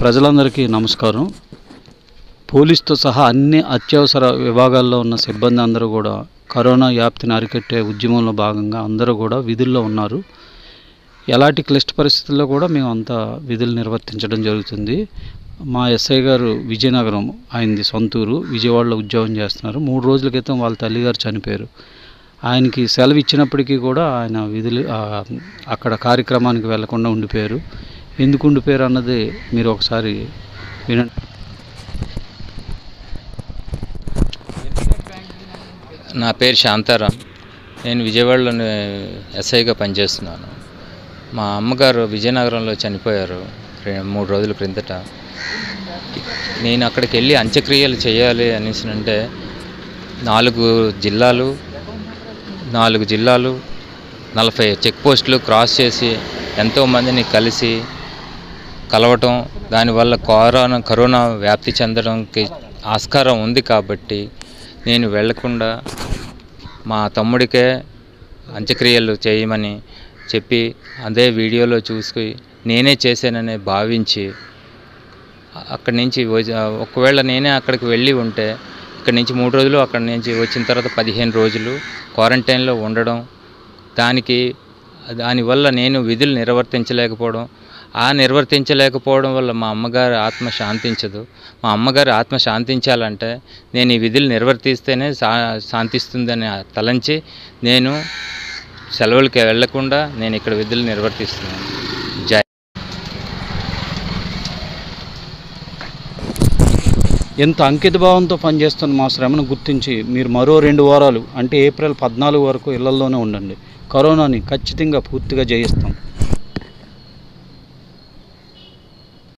ప్రజలందరికీ నమస్కారం పోలీస్తో సహా అన్ని అత్యవసర విభాగాల్లో ఉన్న సిబ్బంది అందరూ కూడా కరోనా వ్యాప్తిని అరికట్టే ఉద్యమంలో భాగంగా అందరూ కూడా విధుల్లో ఉన్నారు ఎలాంటి క్లిష్ట పరిస్థితుల్లో కూడా మేము అంతా విధులు నిర్వర్తించడం జరుగుతుంది మా ఎస్ఐ గారు విజయనగరం ఆయనది సొంతూరు విజయవాడలో ఉద్యోగం చేస్తున్నారు మూడు రోజుల క్రితం వాళ్ళ తల్లిగారు చనిపోయారు ఆయనకి సెలవు ఇచ్చినప్పటికీ కూడా ఆయన విధులు ఆ, అక్కడ కార్యక్రమానికి వెళ్లకుండా ఉండిపోయారు ఎందుకు ఉండిపోయారు అన్నది మీరు ఒకసారి వినండి నా పేరు శాంతారాం నేను విజయవాడలోని ఎస్ఐగా పనిచేస్తున్నాను మా అమ్మగారు విజయనగరంలో చనిపోయారు రె- మూడు రోజుల క్రిందట నేను అక్కడికి వెళ్ళి అంత్యక్రియలు చేయాలి అనేసి అంటే నాలుగు జిల్లాలు నాలుగు జిల్లాలు నలభై చెక్ పోస్టులు క్రాస్ చేసి ఎంతోమందిని కలిసి కలవటం దానివల్ల కరోనా కరోనా వ్యాప్తి చెందడానికి ఆస్కారం ఉంది కాబట్టి నేను వెళ్లకుండా మా తమ్ముడికే అంత్యక్రియలు చేయమని చెప్పి అదే వీడియోలో చూసి నేనే చేశానని భావించి అక్కడి నుంచి వజ- ఒకవేళ నేనే అక్కడికి వెళ్ళి ఉంటే ఇక్కడి నుంచి మూడు రోజులు అక్కడి నుంచి వచ్చిన తర్వాత పదిహేను రోజులు క్వారంటైన్లో ఉండడం దానికి దానివల్ల నేను విధులు నిర్వర్తించలేకపోవడం ఆ నిర్వర్తించలేకపోవడం వల్ల మా అమ్మగారి ఆత్మ శాంతించదు మా అమ్మగారి ఆత్మ శాంతించాలంటే నేను ఈ విధులు నిర్వర్తిస్తేనే శా శాంతిస్తుందని తలంచి నేను సెలవులకి వెళ్లకుండా నేను ఇక్కడ విధులు నిర్వర్తిస్తున్నాను జై ఎంత అంకిత భావంతో పనిచేస్తున్న మా శ్రమను గుర్తించి మీరు మరో రెండు వారాలు అంటే ఏప్రిల్ పద్నాలుగు వరకు ఇళ్లలోనే ఉండండి కరోనాని ఖచ్చితంగా పూర్తిగా జయిస్తాం